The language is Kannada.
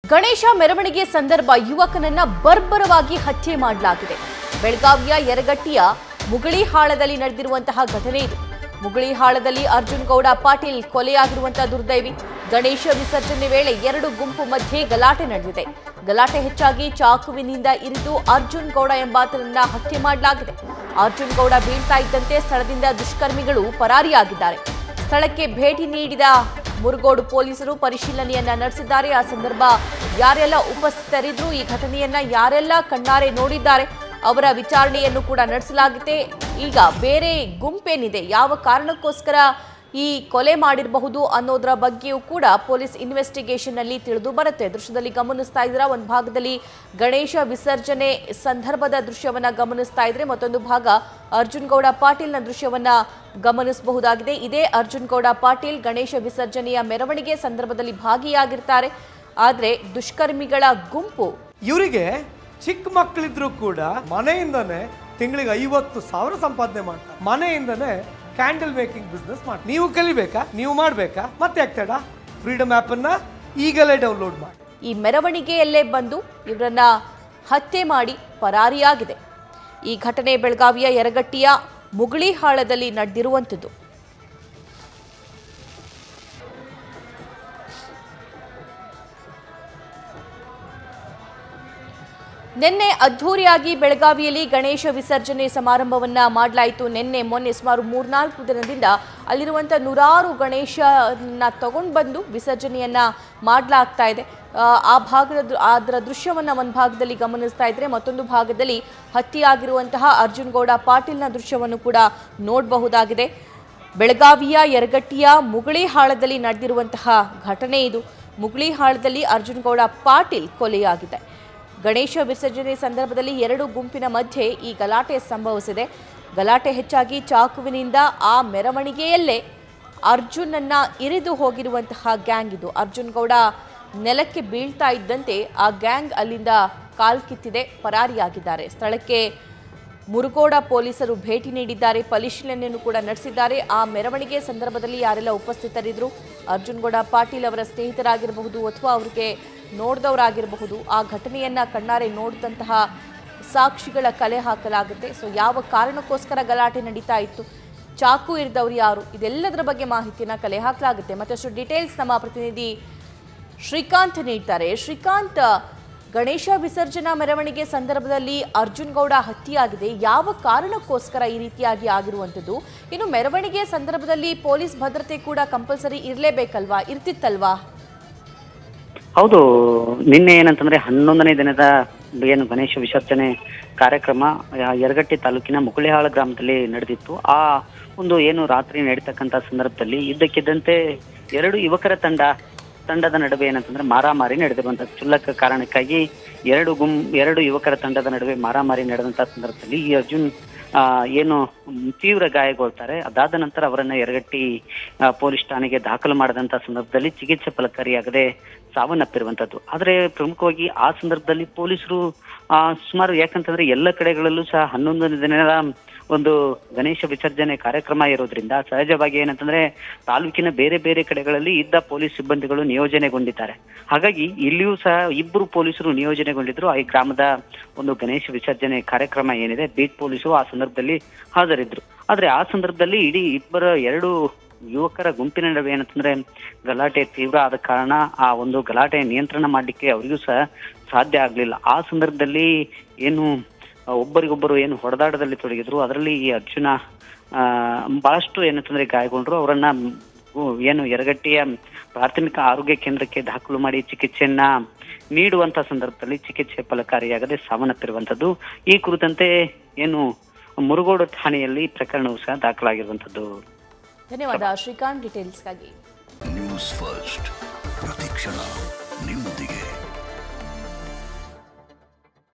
ಗಣೇಶ ಮೆರವಣಿಗೆ ಸಂದರ್ಭ ಯುವಕನನ್ನ ಬರ್ಬರವಾಗಿ ಹತ್ಯೆ ಮಾಡಲಾಗಿದೆ ಬೆಳಗಾವಿಯ ಯರಗಟ್ಟಿಯ ಮುಗಳಿಹಾಳದಲ್ಲಿ ನಡೆದಿರುವಂತಹ ಘಟನೆ ಇದು ಮುಗಳಿಹಾಳದಲ್ಲಿ ಅರ್ಜುನ್ ಗೌಡ ಪಾಟೀಲ್ ಕೊಲೆಯಾಗಿರುವಂತಹ ದುರ್ದೈವಿ ಗಣೇಶ ವಿಸರ್ಜನೆ ವೇಳೆ ಎರಡು ಗುಂಪು ಮಧ್ಯೆ ಗಲಾಟೆ ನಡೆದಿದೆ ಗಲಾಟೆ ಹೆಚ್ಚಾಗಿ ಚಾಕುವಿನಿಂದ ಇರಿದು ಅರ್ಜುನ್ ಗೌಡ ಎಂಬಾತನನ್ನ ಹತ್ಯೆ ಮಾಡಲಾಗಿದೆ ಅರ್ಜುನ್ ಗೌಡ ಬೀಳ್ತಾ ಇದ್ದಂತೆ ಸ್ಥಳದಿಂದ ದುಷ್ಕರ್ಮಿಗಳು ಪರಾರಿಯಾಗಿದ್ದಾರೆ ಸ್ಥಳಕ್ಕೆ ಭೇಟಿ ನೀಡಿದ ಮುರುಗೋಡು ಪೊಲೀಸರು ಪರಿಶೀಲನೆಯನ್ನ ನಡೆಸಿದ್ದಾರೆ ಆ ಸಂದರ್ಭ ಯಾರೆಲ್ಲ ಉಪಸ್ಥಿತರಿದ್ರು ಈ ಘಟನೆಯನ್ನ ಯಾರೆಲ್ಲ ಕಣ್ಣಾರೆ ನೋಡಿದ್ದಾರೆ ಅವರ ವಿಚಾರಣೆಯನ್ನು ಕೂಡ ನಡೆಸಲಾಗಿದೆ ಈಗ ಬೇರೆ ಗುಂಪೇನಿದೆ ಯಾವ ಕಾರಣಕ್ಕೋಸ್ಕರ ಈ ಕೊಲೆ ಮಾಡಿರಬಹುದು ಅನ್ನೋದರ ಬಗ್ಗೆಯೂ ಕೂಡ ಪೊಲೀಸ್ ಇನ್ವೆಸ್ಟಿಗೇಷನ್ ಅಲ್ಲಿ ತಿಳಿದು ಬರುತ್ತೆ ದೃಶ್ಯದಲ್ಲಿ ಗಮನಿಸ್ತಾ ಇದ್ದೀರಾ ಒಂದು ಭಾಗದಲ್ಲಿ ಗಣೇಶ ವಿಸರ್ಜನೆ ಸಂದರ್ಭದ ದೃಶ್ಯವನ್ನ ಗಮನಿಸ್ತಾ ಇದ್ರೆ ಮತ್ತೊಂದು ಭಾಗ ಅರ್ಜುನ್ ಗೌಡ ಪಾಟೀಲ್ನ ದೃಶ್ಯವನ್ನ ಗಮನಿಸಬಹುದಾಗಿದೆ ಇದೇ ಅರ್ಜುನ್ ಗೌಡ ಪಾಟೀಲ್ ಗಣೇಶ ವಿಸರ್ಜನೆಯ ಮೆರವಣಿಗೆ ಸಂದರ್ಭದಲ್ಲಿ ಭಾಗಿಯಾಗಿರ್ತಾರೆ ಆದ್ರೆ ದುಷ್ಕರ್ಮಿಗಳ ಗುಂಪು ಇವರಿಗೆ ಚಿಕ್ಕ ಮಕ್ಕಳಿದ್ರು ಕೂಡ ಮನೆಯಿಂದನೇ ತಿಂಗಳಿಗೆ ಐವತ್ತು ಸಾವಿರ ಸಂಪಾದನೆ ಮಾಡ್ತಾರೆ ಮನೆಯಿಂದನೇ ಕ್ಯಾಂಡಲ್ ಮೇಕಿಂಗ್ ಬಿಸ್ನೆಸ್ ಮಾಡಿ ನೀವು ಕಲಿಬೇಕಾ ನೀವು ಮಾಡಬೇಕಾ ಮತ್ತೆ ಆಗ್ತಡ ಫ್ರೀಡಮ್ ಆ್ಯಪನ್ನು ಈಗಲೇ ಡೌನ್ಲೋಡ್ ಮಾಡಿ ಈ ಮೆರವಣಿಗೆಯಲ್ಲೇ ಬಂದು ಇವರನ್ನ ಹತ್ಯೆ ಮಾಡಿ ಪರಾರಿಯಾಗಿದೆ ಈ ಘಟನೆ ಬೆಳಗಾವಿಯ ಯರಗಟ್ಟಿಯ ಮುಗಳಿಹಾಳದಲ್ಲಿ ನಡೆದಿರುವಂಥದ್ದು ನಿನ್ನೆ ಅದ್ಧೂರಿಯಾಗಿ ಬೆಳಗಾವಿಯಲ್ಲಿ ಗಣೇಶ ವಿಸರ್ಜನೆ ಸಮಾರಂಭವನ್ನ ಮಾಡಲಾಯಿತು ನಿನ್ನೆ ಮೊನ್ನೆ ಸುಮಾರು ಮೂರ್ನಾಲ್ಕು ದಿನದಿಂದ ಅಲ್ಲಿರುವಂಥ ನೂರಾರು ಗಣೇಶನ ತಗೊಂಡು ಬಂದು ವಿಸರ್ಜನೆಯನ್ನ ಮಾಡಲಾಗ್ತಾ ಇದೆ ಆ, ಆ ಭಾಗದ ದೃ- ಅದರ ದೃಶ್ಯವನ್ನ ಒಂದು ಭಾಗದಲ್ಲಿ ಗಮನಿಸ್ತಾ ಇದ್ರೆ ಮತ್ತೊಂದು ಭಾಗದಲ್ಲಿ ಹತ್ಯೆಯಾಗಿರುವಂತಹ ಅರ್ಜುನ್ ಗೌಡ ಪಾಟೀಲ್ನ ದೃಶ್ಯವನ್ನು ಕೂಡ ನೋಡಬಹುದಾಗಿದೆ ಬೆಳಗಾವಿಯ ಯರಗಟ್ಟಿಯ ಮುಗಳಿಹಾಳದಲ್ಲಿ ನಡೆದಿರುವಂತಹ ಘಟನೆ ಇದು ಮುಗಳಿಹಾಳದಲ್ಲಿ ಅರ್ಜುನ್ ಗೌಡ ಪಾಟೀಲ್ ಕೊಲೆಯಾಗಿದೆ ಗಣೇಶ ವಿಸರ್ಜನೆ ಸಂದರ್ಭದಲ್ಲಿ ಎರಡು ಗುಂಪಿನ ಮಧ್ಯೆ ಈ ಗಲಾಟೆ ಸಂಭವಿಸಿದೆ ಗಲಾಟೆ ಹೆಚ್ಚಾಗಿ ಚಾಕುವಿನಿಂದ ಆ ಮೆರವಣಿಗೆಯಲ್ಲೇ ಅರ್ಜುನನ್ನ ಇರಿದು ಹೋಗಿರುವಂತಹ ಗ್ಯಾಂಗ್ ಇದು ಅರ್ಜುನ್ ಗೌಡ ನೆಲಕ್ಕೆ ಬೀಳ್ತಾ ಇದ್ದಂತೆ ಆ ಗ್ಯಾಂಗ್ ಅಲ್ಲಿಂದ ಕಾಲ್ಕಿತ್ತಿದೆ ಪರಾರಿಯಾಗಿದ್ದಾರೆ ಸ್ಥಳಕ್ಕೆ ಮುರುಗೋಡ ಪೊಲೀಸರು ಭೇಟಿ ನೀಡಿದ್ದಾರೆ ಪರಿಶೀಲನೆಯನ್ನು ಕೂಡ ನಡೆಸಿದ್ದಾರೆ ಆ ಮೆರವಣಿಗೆ ಸಂದರ್ಭದಲ್ಲಿ ಯಾರೆಲ್ಲ ಉಪಸ್ಥಿತರಿದ್ರು ಅರ್ಜುನ್ ಗೌಡ ಪಾಟೀಲ್ ಅವರ ಸ್ನೇಹಿತರಾಗಿರಬಹುದು ಅಥವಾ ಅವ್ರಿಗೆ ನೋಡಿದವರಾಗಿರಬಹುದು ಆ ಘಟನೆಯನ್ನ ಕಣ್ಣಾರೆ ನೋಡಿದಂತಹ ಸಾಕ್ಷಿಗಳ ಕಲೆ ಹಾಕಲಾಗುತ್ತೆ ಸೊ ಯಾವ ಕಾರಣಕ್ಕೋಸ್ಕರ ಗಲಾಟೆ ನಡೀತಾ ಇತ್ತು ಚಾಕು ಇರಿದವರು ಯಾರು ಇದೆಲ್ಲದರ ಬಗ್ಗೆ ಮಾಹಿತಿಯನ್ನ ಕಲೆ ಹಾಕಲಾಗುತ್ತೆ ಮತ್ತಷ್ಟು ಡೀಟೇಲ್ಸ್ ನಮ್ಮ ಪ್ರತಿನಿಧಿ ಶ್ರೀಕಾಂತ್ ನೀಡ್ತಾರೆ ಶ್ರೀಕಾಂತ್ ಗಣೇಶ ವಿಸರ್ಜನಾ ಮೆರವಣಿಗೆ ಸಂದರ್ಭದಲ್ಲಿ ಅರ್ಜುನ್ ಗೌಡ ಹತ್ಯೆಯಾಗಿದೆ ಯಾವ ಕಾರಣಕ್ಕೋಸ್ಕರ ಈ ರೀತಿಯಾಗಿ ಆಗಿರುವಂಥದ್ದು ಇನ್ನು ಮೆರವಣಿಗೆ ಸಂದರ್ಭದಲ್ಲಿ ಪೊಲೀಸ್ ಭದ್ರತೆ ಕೂಡ ಕಂಪಲ್ಸರಿ ಇರಲೇಬೇಕಲ್ವಾ ಇರ್ತಿತ್ತಲ್ವಾ ಹೌದು ನಿನ್ನೆ ಏನಂತಂದ್ರೆ ಹನ್ನೊಂದನೇ ದಿನದ ಏನು ಗಣೇಶ ವಿಸರ್ಜನೆ ಕಾರ್ಯಕ್ರಮ ಆ, ಯರಗಟ್ಟಿ ತಾಲೂಕಿನ ಮುಗುಳಿಹಾಳ ಗ್ರಾಮದಲ್ಲಿ ನಡೆದಿತ್ತು ಆ ಒಂದು ಏನು ರಾತ್ರಿ ನಡೀತಕ್ಕಂತ ಸಂದರ್ಭದಲ್ಲಿ ಇದ್ದಕ್ಕಿದ್ದಂತೆ ಎರಡು ಯುವಕರ ತಂಡ ತಂಡದ ನಡುವೆ ಏನಂತಂದ್ರೆ ಮಾರಾಮಾರಿ ನಡೆದಿರುವಂತ ಕ್ಷುಲ್ಲಕ ಕಾರಣಕ್ಕಾಗಿ ಎರಡು ಗುಂ ಎರಡು ಯುವಕರ ತಂಡದ ನಡುವೆ ಮಾರಾಮಾರಿ ನಡೆದಂತ ಸಂದರ್ಭದಲ್ಲಿ ಈ ಅರ್ಜುನ್ ಆ, ಏನು ಮ್, ತೀವ್ರ ಗಾಯಗೊಳ್ತಾರೆ ಅದಾದ ನಂತರ ಅವರನ್ನ ಯರಗಟ್ಟಿ ಆ, ಪೊಲೀಸ್ ಠಾಣೆಗೆ ದಾಖಲು ಮಾಡಿದಂತ ಸಂದರ್ಭದಲ್ಲಿ ಚಿಕಿತ್ಸೆ ಫಲಕಾರಿಯಾಗದೆ ಸಾವನ್ನಪ್ಪಿರುವಂತದ್ದು ಆದ್ರೆ ಪ್ರಮುಖವಾಗಿ ಆ ಸಂದರ್ಭದಲ್ಲಿ ಪೊಲೀಸರು ಆ, ಸುಮಾರು ಯಾಕಂತಂದ್ರೆ ಎಲ್ಲ ಕಡೆಗಳಲ್ಲೂ ಸಹ ಹನ್ನೊಂದನೇ ದಿನದ ಒಂದು ಗಣೇಶ ವಿಸರ್ಜನೆ ಕಾರ್ಯಕ್ರಮ ಇರೋದ್ರಿಂದ ಸಹಜವಾಗಿ ಏನಂತಂದ್ರೆ ತಾಲೂಕಿನ ಬೇರೆ ಬೇರೆ ಕಡೆಗಳಲ್ಲಿ ಇದ್ದ ಪೊಲೀಸ್ ಸಿಬ್ಬಂದಿಗಳು ನಿಯೋಜನೆಗೊಂಡಿದ್ದಾರೆ ಹಾಗಾಗಿ ಇಲ್ಲಿಯೂ ಸಹ ಇಬ್ಬರು ಪೊಲೀಸರು ನಿಯೋಜನೆಗೊಂಡಿದ್ರು ಈ ಗ್ರಾಮದ ಒಂದು ಗಣೇಶ ವಿಸರ್ಜನೆ ಕಾರ್ಯಕ್ರಮ ಏನಿದೆ ಬೀಟ್ ಪೊಲೀಸರು ಆ ಸಂದರ್ಭದಲ್ಲಿ ಹಾಜರಿದ್ರು ಆದ್ರೆ ಆ ಸಂದರ್ಭದಲ್ಲಿ ಇಡೀ ಇಬ್ಬರ ಎರಡು ಯುವಕರ ಗುಂಪಿನ ನಡುವೆ ಏನಂತಂದ್ರೆ ಗಲಾಟೆ ತೀವ್ರ ಆದ ಕಾರಣ ಆ ಒಂದು ಗಲಾಟೆ ನಿಯಂತ್ರಣ ಮಾಡ್ಲಿಕ್ಕೆ ಅವರಿಗೂ ಸಹ ಸಾಧ್ಯ ಆಗ್ಲಿಲ್ಲ ಆ ಸಂದರ್ಭದಲ್ಲಿ ಏನು ಆ, ಒಬ್ಬರಿಗೊಬ್ಬರು ಏನು ಹೊಡೆದಾಟದಲ್ಲಿ ತೊಡಗಿದ್ರು ಅದರಲ್ಲಿ ಈ ಅರ್ಜುನ ಆ, ಬಹಳಷ್ಟು ಏನಂತಂದ್ರೆ ಗಾಯಗೊಂಡ್ರು ಅವರನ್ನ ಮ್, ಏನು ಯರಗಟ್ಟಿಯ ಪ್ರಾಥಮಿಕ ಆರೋಗ್ಯ ಕೇಂದ್ರಕ್ಕೆ ದಾಖಲು ಮಾಡಿ ಚಿಕಿತ್ಸೆಯನ್ನ ನೀಡುವಂತ ಸಂದರ್ಭದಲ್ಲಿ ಚಿಕಿತ್ಸೆ ಫಲಕಾರಿಯಾಗದೆ ಸಾವನ್ನಪ್ಪಿರುವಂತದ್ದು ಈ ಕುರಿತಂತೆ ಏನು ಮುರುಗೋಡು ಠಾಣೆಯಲ್ಲಿ ಪ್ರಕರಣವು ಸಹ ದಾಖಲಾಗಿರುವಂತದ್ದು ಧನ್ಯವಾದ ಶ್ರೀಕಾಂತ್ ಡೀಟೇಲ್ಸ್ಗಾಗಿ ನ್ಯೂಸ್ ಫಸ್ಟ್ ಪ್ರತಿಕ್ಷಣ ನಿಮ್ಮೊಂದಿಗೆ